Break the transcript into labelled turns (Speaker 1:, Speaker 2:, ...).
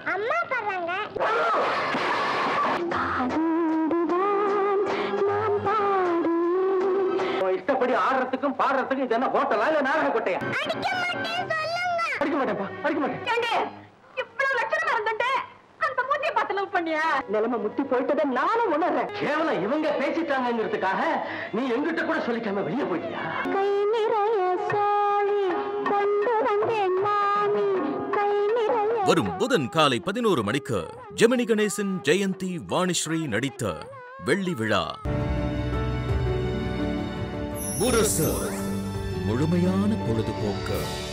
Speaker 1: அம்மா பாடுறாங்க
Speaker 2: உன் இஷ்டப்படி ஆடுறதுக்கும் பாடுறதுக்கும் இது என்ன ஹோட்டலா இல்ல நாடக கொட்டையா அடிக்க மாட்டேன்ப்பா அடிக்க மாட்டேன்
Speaker 3: இவ்வளவு லட்சணமா இருந்துட்டு அந்த மூஞ்சிய பார்த்து லவ் பண்ணியா நிலைமை முத்தி போயிட்டதை நானும் உணர்றேன்
Speaker 2: கேவலம் இவங்க பேசிட்டாங்கிறதுக்காக நீ எங்கிட்ட கூட சொல்லிக்காம வெளியே போயிட்டியா
Speaker 1: கை நிறைய சோழி கொண்டு வந்தேன் மாமி கை நிறைய
Speaker 4: வரும் புதன் காலை பதினோரு மணிக்கு ஜெமினி கணேசன் ஜெயந்தி வாணிஸ்ரீ நடித்த வெள்ளி விழா முரசு முழுமையான பொழுதுபோக்கு